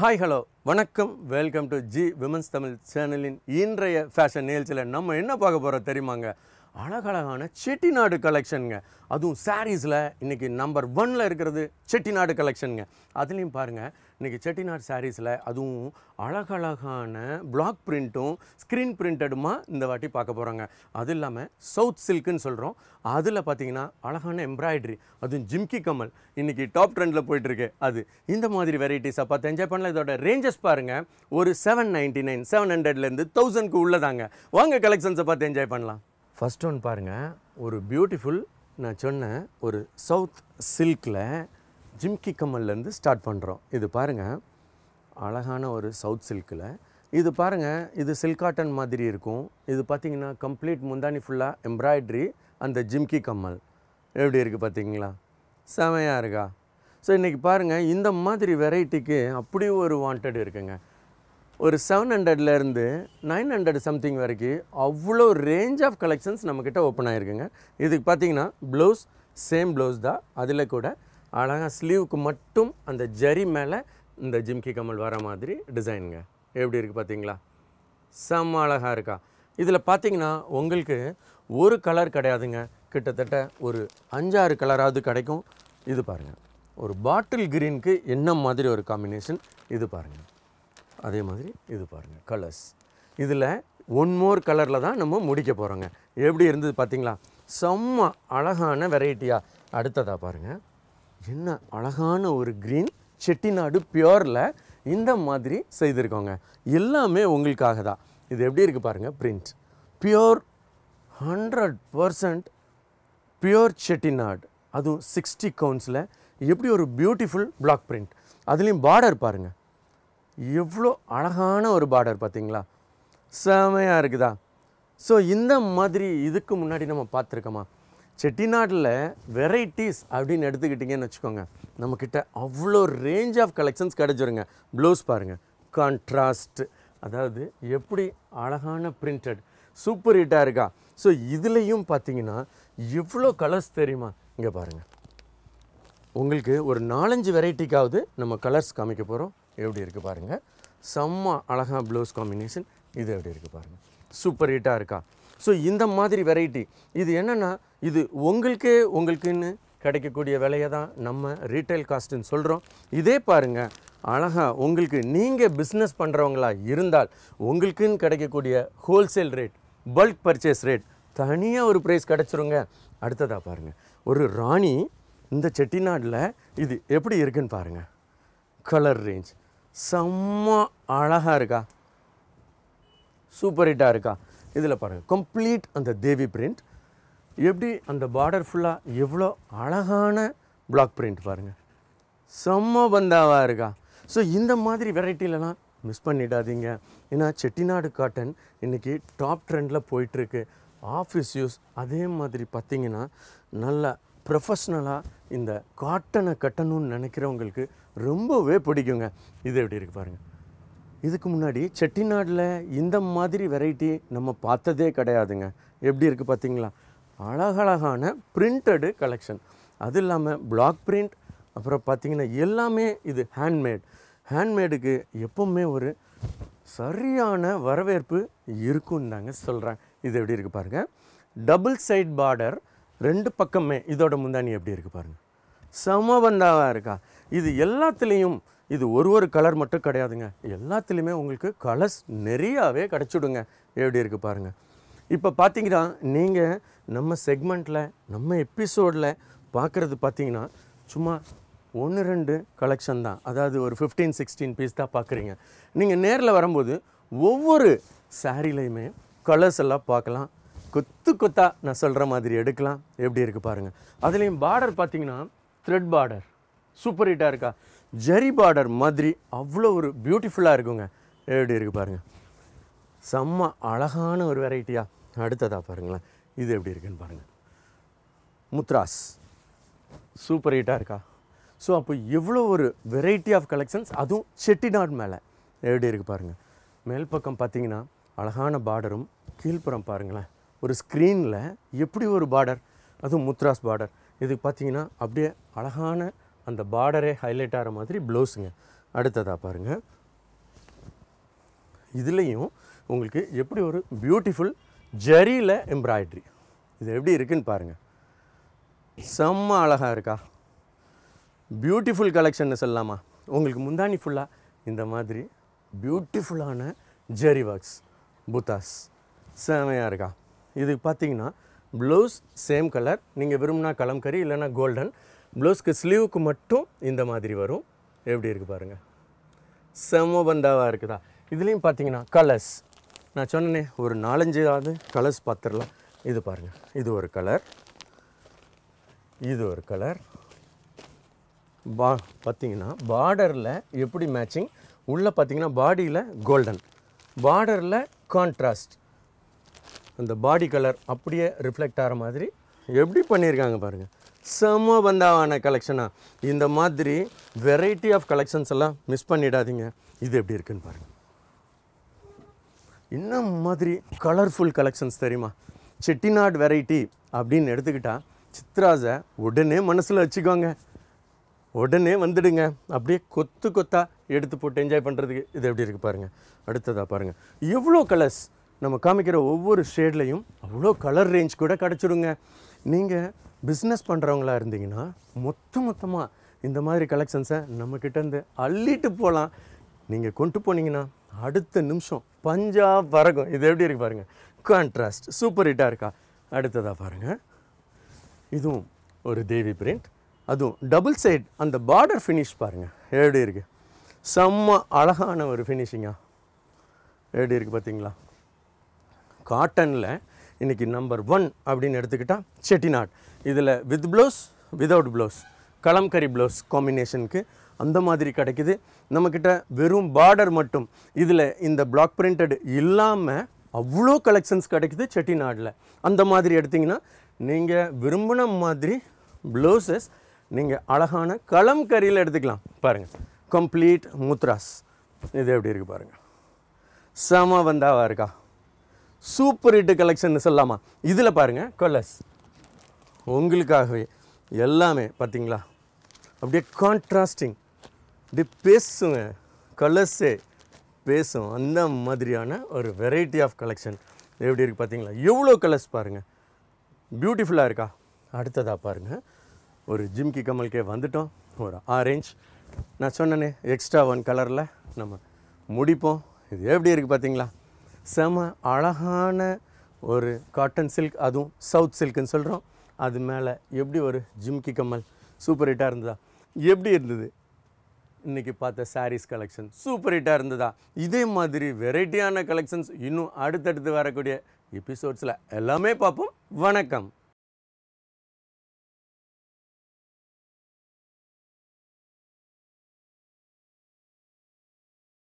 hi hello வணக்கம் welcome to G women's Tamil சேனலின் இன்றைய ஃபேஷன் நிகழ்ச்சியில் நம்ம என்ன பார்க்க போகிறோம் தெரியுமாங்க அழகழகான செட்டிநாடு கலெக்ஷனுங்க அதுவும் சாரீஸில் இன்றைக்கி நம்பர் ஒன்னில் இருக்கிறது செட்டிநாடு கலெக்ஷனுங்க அதுலேயும் பாருங்கள் இன்றைக்கி செட்டிநாடு சாரீஸில் அதுவும் அழகழகான பிளாக் பிரிண்ட்டும் ஸ்க்ரீன் பிரிண்டடுமா இந்த வாட்டி பார்க்க போகிறோங்க அது இல்லாமல் சவுத் சில்க்குன்னு சொல்கிறோம் அதில் பார்த்தீங்கன்னா அழகான எம்ப்ராய்டரி அதுவும் ஜிம்கி கமல் இன்றைக்கி டாப் ட்ரெண்டில் போயிட்டுருக்கு அது இந்த மாதிரி வெரைட்டிஸை பார்த்து என்ஜாய் பண்ணலாம் இதோட ரேஞ்சஸ் பாருங்கள் ஒரு செவன் நைன்ட்டி நைன் செவன் ஹண்ட்ரட்லேருந்து தௌசண்ட்க்கு உள்ளதாங்க வாங்க கலெக்ஷன்ஸை பார்த்து என்ஜாய் பண்ணலாம் ஃபர்ஸ்ட் ஒன் பாருங்கள் ஒரு பியூட்டிஃபுல் நான் சொன்னேன் ஒரு சவுத் சில்கில் ஜிம்கி கமல்லேருந்து ஸ்டார்ட் பண்ணுறோம் இது பாருங்கள் அழகான ஒரு சவுத் சில்கில் இது பாருங்கள் இது சில்க் காட்டன் மாதிரி இருக்கும் இது பார்த்தீங்கன்னா கம்ப்ளீட் முந்தானி ஃபுல்லாக எம்ப்ராய்ட்ரி அந்த ஜிம்கி கம்மல் எப்படி இருக்குது பார்த்தீங்களா செமையாக இருக்கா ஸோ இன்றைக்கி பாருங்கள் இந்த மாதிரி வெரைட்டிக்கு அப்படி ஒரு வாண்டட் இருக்குங்க ஒரு செவன் ஹண்ட்ரட்லேருந்து நைன் ஹண்ட்ரட் சம்திங் வரைக்கும் அவ்வளோ ரேஞ்ச் ஆஃப் கலெக்ஷன்ஸ் நம்மக்கிட்ட ஓப்பன் ஆகிருக்குங்க இதுக்கு பார்த்தீங்கன்னா ப்ளவுஸ் சேம் ப்ளவுஸ் தான் அதில் கூட அழகாக ஸ்லீவுக்கு மட்டும் அந்த ஜரி மேலே இந்த ஜிம்கி கமல் வர மாதிரி டிசைனுங்க எப்படி இருக்குது பார்த்தீங்களா செம்ம அழகாக இருக்கா இதில் பார்த்தீங்கன்னா உங்களுக்கு ஒரு கலர் கிடையாதுங்க கிட்டத்தட்ட ஒரு அஞ்சாறு கலராவது கிடைக்கும் இது பாருங்கள் ஒரு பாட்டில் கிரீனுக்கு என்ன மாதிரி ஒரு காம்பினேஷன் இது பாருங்கள் அதே மாதிரி இது பாருங்கள் கலர்ஸ் இதில் ஒன் மோர் கலரில் தான் நம்ம முடிக்க போகிறோங்க எப்படி இருந்தது பார்த்தீங்களா செம்ம அழகான வெரைட்டியாக அடுத்ததாக பாருங்கள் என்ன அழகான ஒரு க்ரீன் செட்டிநாடு பியோரில் இந்த மாதிரி செய்திருக்கோங்க எல்லாமே உங்களுக்காக தான் இது எப்படி இருக்குது பாருங்கள் print pure hundred percent pure Chettinad அதுவும் சிக்ஸ்டி கவுன்ஸில் எப்படி ஒரு பியூட்டிஃபுல் பிளாக் பிரிண்ட் அதுலேயும் பார்டர் பாருங்கள் எவ்வளோ அழகான ஒரு பார்டர் பார்த்தீங்களா செமையாக இருக்குதா ஸோ இந்த மாதிரி இதுக்கு முன்னாடி நம்ம பார்த்துருக்கோமா செட்டிநாட்டில் வெரைட்டிஸ் அப்படின்னு எடுத்துக்கிட்டிங்கன்னு வச்சுக்கோங்க நம்மக்கிட்ட அவ்வளோ ரேஞ்ச் ஆஃப் கலெக்ஷன்ஸ் கிடச்சிருங்க ப்ளவுஸ் பாருங்கள் கான்ட்ராஸ்ட் அதாவது எப்படி அழகான பிரிண்டட் சூப்பர் ஹிட்டாக இருக்கா ஸோ இதுலேயும் பார்த்தீங்கன்னா எவ்வளோ கலர்ஸ் தெரியுமா இங்கே பாருங்கள் உங்களுக்கு ஒரு நாலஞ்சு வெரைட்டிக்காவது நம்ம கலர்ஸ் காமிக்க போகிறோம் எப்படி இருக்குது பாருங்கள் செம்ம அழகாக ப்ளவுஸ் காம்பினேஷன் இது எப்படி இருக்குது பாருங்கள் சூப்பர் ஹிட்டாக இருக்கா ஸோ இந்த மாதிரி வெரைட்டி இது என்னென்னா இது உங்களுக்கே உங்களுக்குன்னு கிடைக்கக்கூடிய விலையை தான் நம்ம ரீட்டைல் காஸ்ட்டுன்னு சொல்கிறோம் இதே பாருங்கள் அழகாக உங்களுக்கு நீங்கள் பிஸ்னஸ் பண்ணுறவங்களா இருந்தால் உங்களுக்குன்னு கிடைக்கக்கூடிய wholesale rate bulk purchase rate தனியாக ஒரு ப்ரைஸ் கிடச்சிருங்க அடுத்ததாக பாருங்கள் ஒரு ராணி இந்த செட்டிநாட்டில் இது எப்படி இருக்குன்னு பாருங்கள் கலர் ரேஞ்ச் செம்ம அழகாக இருக்கா சூப்பர் ஹிட்டாக இருக்கா இதில் பாருங்கள் கம்ப்ளீட் அந்த தேவி பிரிண்ட் எப்படி அந்த பார்டர் ஃபுல்லாக எவ்வளோ அழகான பிளாக் பிரிண்ட் பாருங்கள் செம்ம பந்தாவாக இருக்கா ஸோ இந்த மாதிரி வெரைட்டிலலாம் மிஸ் பண்ணிடாதீங்க ஏன்னா செட்டிநாடு காட்டன் இன்றைக்கி டாப் ட்ரெண்டில் போயிட்டுருக்கு ஆஃபீஸ் யூஸ் அதே மாதிரி பார்த்தீங்கன்னா நல்ல ப்ரொஃபஷ்னலாக இந்த காட்டனை கட்டணும்னு நினைக்கிறவங்களுக்கு ரொம்பவே பிடிக்குங்க இது எப்படி இருக்குது பாருங்கள் இதுக்கு முன்னாடி செட்டிநாடில் இந்த மாதிரி வெரைட்டி நம்ம பார்த்ததே கிடையாதுங்க எப்படி இருக்குது பார்த்தீங்களா அழகழகான பிரிண்டடு கலெக்ஷன் அது இல்லாமல் பிளாக் பிரிண்ட் அப்புறம் பார்த்தீங்கன்னா எல்லாமே இது ஹேண்ட்மேட் ஹேண்ட்மேடுக்கு எப்பவுமே ஒரு சரியான வரவேற்பு இருக்குன்னு தாங்க சொல்கிறேன் இது எப்படி இருக்குது பாருங்கள் டபுள் சைட் பார்டர் ரெண்டு பக்கமே இதோட முந்தானி எப்படி இருக்குது பாருங்கள் சமபந்தாவாக இருக்கா இது எல்லாத்துலேயும் இது ஒரு ஒரு கலர் மட்டும் கிடையாதுங்க எல்லாத்துலேயுமே உங்களுக்கு கலர்ஸ் நிறையாவே கிடச்சிடுங்க எப்படி இருக்குது பாருங்கள் இப்போ பார்த்தீங்கன்னா நீங்கள் நம்ம செக்மெண்ட்டில் நம்ம எபிசோடில் பார்க்குறது பார்த்தீங்கன்னா சும்மா ஒன்று ரெண்டு கலெக்ஷன் தான் அதாவது ஒரு ஃபிஃப்டீன் சிக்ஸ்டீன் பீஸ் தான் பார்க்குறீங்க நீங்கள் நேரில் வரும்போது ஒவ்வொரு சாரீலையுமே கலர்ஸ் எல்லாம் பார்க்கலாம் கொத்து கொத்தா நான் சொல்கிற மாதிரி எடுக்கலாம் எப்படி இருக்குது பாருங்கள் அதுலேயும் பார்டர் பார்த்தீங்கன்னா த்ரெட் பார்டர் சூப்பர் ஹிட்டாக இருக்கா ஜரி பார்டர் மாதிரி அவ்வளோ ஒரு பியூட்டிஃபுல்லாக இருக்குங்க எப்படி இருக்குது பாருங்கள் செம்ம அழகான ஒரு வெரைட்டியாக அடுத்ததாக பாருங்களேன் இது எப்படி இருக்குன்னு பாருங்கள் முத்ராஸ் சூப்பர் ஹிட்டாக இருக்கா ஸோ அப்போ எவ்வளோ ஒரு வெரைட்டி ஆஃப் கலெக்ஷன்ஸ் அதுவும் செட்டிநாடு மேலே எப்படி இருக்குது பாருங்கள் மேல் பக்கம் பார்த்தீங்கன்னா அழகான பார்டரும் கீழ்ப்புறம் பாருங்களேன் ஒரு ஸ்க்ரீனில் எப்படி ஒரு பார்டர் அதுவும் முத்ராஸ் பார்டர் இது பார்த்தீங்கன்னா அப்படியே அழகான அந்த பார்டரே ஹைலைட் ஆகிற மாதிரி ப்ளவுஸுங்க அடுத்ததாக பாருங்கள் இதுலேயும் உங்களுக்கு எப்படி ஒரு பியூட்டிஃபுல் ஜரியில் எம்ப்ராய்ட்ரி இது எப்படி இருக்குன்னு பாருங்கள் செம்ம அழகாக இருக்கா பியூட்டிஃபுல் கலெக்ஷன்னு சொல்லலாமா உங்களுக்கு முந்தானி ஃபுல்லாக இந்த மாதிரி பியூட்டிஃபுல்லான ஜெரி ஒர்க்ஸ் புத்தாஸ் செமையாக இருக்கா இது பார்த்தீங்கன்னா ப்ளவுஸ் சேம் கலர் நீங்கள் விரும்பினா கலம்கரி இல்லைன்னா கோல்டன் ப்ளவுஸ்க்கு ஸ்லீவுக்கு மட்டும் இந்த மாதிரி வரும் எப்படி இருக்குது பாருங்கள் செம பந்தாவாக இருக்குதா இதுலேயும் பார்த்தீங்கன்னா கலர்ஸ் நான் சொன்னேனே ஒரு நாலஞ்சாவது கலர்ஸ் பார்த்துடலாம் இது பாருங்கள் இது ஒரு கலர் இது ஒரு கலர் பா பார்த்தீங்கன்னா பார்டரில் எப்படி மேட்சிங் உள்ளே பார்த்தீங்கன்னா பாடியில் கோல்டன் பார்டரில் கான்ட்ராஸ்ட் அந்த பாடி கலர் அப்படியே ரிஃப்ளெக்ட் ஆகிற மாதிரி எப்படி பண்ணியிருக்காங்க பாருங்கள் செம பந்தாவான கலெக்ஷனாக இந்த மாதிரி வெரைட்டி ஆஃப் கலெக்ஷன்ஸ் எல்லாம் மிஸ் பண்ணிடாதீங்க இது எப்படி இருக்குன்னு பாருங்கள் இன்னும் மாதிரி கலர்ஃபுல் கலெக்ஷன்ஸ் தெரியுமா செட்டிநாட் வெரைட்டி அப்படின்னு எடுத்துக்கிட்டா சித்ராஸை உடனே மனசில் வச்சுக்கோங்க உடனே வந்துடுங்க அப்படியே கொத்து கொத்தா எடுத்து போட்டு என்ஜாய் பண்ணுறதுக்கு இது எப்படி இருக்குது பாருங்கள் அடுத்ததாக பாருங்கள் எவ்வளோ கலர்ஸ் நம்ம காமிக்கிற ஒவ்வொரு ஷேட்லேயும் அவ்வளோ கலர் ரேஞ்ச் கூட கிடச்சிடுங்க நீங்கள் பிஸ்னஸ் பண்ணுறவங்களா இருந்தீங்கன்னா மொத்த மொத்தமாக இந்த மாதிரி கலெக்ஷன்ஸை நம்மக்கிட்டேருந்து அள்ளிட்டு போகலாம் நீங்கள் கொண்டு போனீங்கன்னா அடுத்த நிமிஷம் பஞ்சா பறக்கும் இது எப்படி இருக்கு பாருங்கள் கான்ட்ராஸ்ட் சூப்பர் ஹிட்டாக இருக்கா அடுத்ததாக பாருங்கள் இதுவும் ஒரு தேவி பிரிண்ட் அதுவும் டபுள் சைட் அந்த பார்டர் ஃபினிஷ் பாருங்கள் எப்படி இருக்குது செம்ம அழகான ஒரு ஃபினிஷிங்கா எப்படி இருக்குது பார்த்தீங்களா காட்டனில் இன்றைக்கி நம்பர் ஒன் அப்படின்னு எடுத்துக்கிட்டால் செட்டிநாட் இதில் with blouse without blouse kalamkari blouse காம்பினேஷனுக்கு அந்த மாதிரி கிடைக்குது நம்மக்கிட்ட வெறும் பார்டர் மட்டும் இதில் இந்த பிளாக் பிரிண்டட் இல்லாமல் அவ்வளோ கலெக்ஷன்ஸ் கிடைக்குது செட்டிநாடில் அந்த மாதிரி எடுத்திங்கன்னா நீங்கள் விரும்பின மாதிரி ப்ளவுசஸ் நீங்கள் அழகான கலம்கரியில் எடுத்துக்கலாம் பாருங்கள் கம்ப்ளீட் முத்ராஸ் இது எப்படி இருக்குது பாருங்கள் செம வந்தாவா இருக்கா சூப்பர் ஹிட் கலெக்ஷன் சொல்லலாமா இதில் பாருங்கள் கலர்ஸ் உங்களுக்காகவே எல்லாமே பார்த்தீங்களா அப்படியே கான்ட்ராஸ்டிங் அப்படியே பேசுங்க கலர்ஸே பேசும் அந்த மாதிரியான ஒரு வெரைட்டி ஆஃப் கலெக்ஷன் எப்படி இருக்குது பார்த்தீங்களா எவ்வளோ கலர்ஸ் பாருங்கள் பியூட்டிஃபுல்லாக இருக்கா அடுத்ததாக பாருங்கள் ஒரு ஜிம்கி கமல்கே வந்துட்டோம் ஒரு ஆரேஞ்ச் நான் சொன்னனே எக்ஸ்ட்ரா ஒன் கலரில் நம்ம முடிப்போம் இது எப்படி இருக்குது பார்த்தீங்களா செம அழகான ஒரு காட்டன் சில்க் அதுவும் சவுத் சில்க்குன்னு சொல்கிறோம் அது மேலே எப்படி ஒரு ஜிம்கி கம்மல் சூப்பர் ஹிட்டாக இருந்ததா எப்படி இருந்தது இன்றைக்கி பார்த்த சாரீஸ் கலெக்ஷன் சூப்பர் ஹிட்டாக இருந்ததா இதே மாதிரி வெரைட்டியான கலெக்ஷன்ஸ் இன்னும் அடுத்தடுத்து வரக்கூடிய எபிசோட்ஸில் எல்லாமே பார்ப்போம் வணக்கம்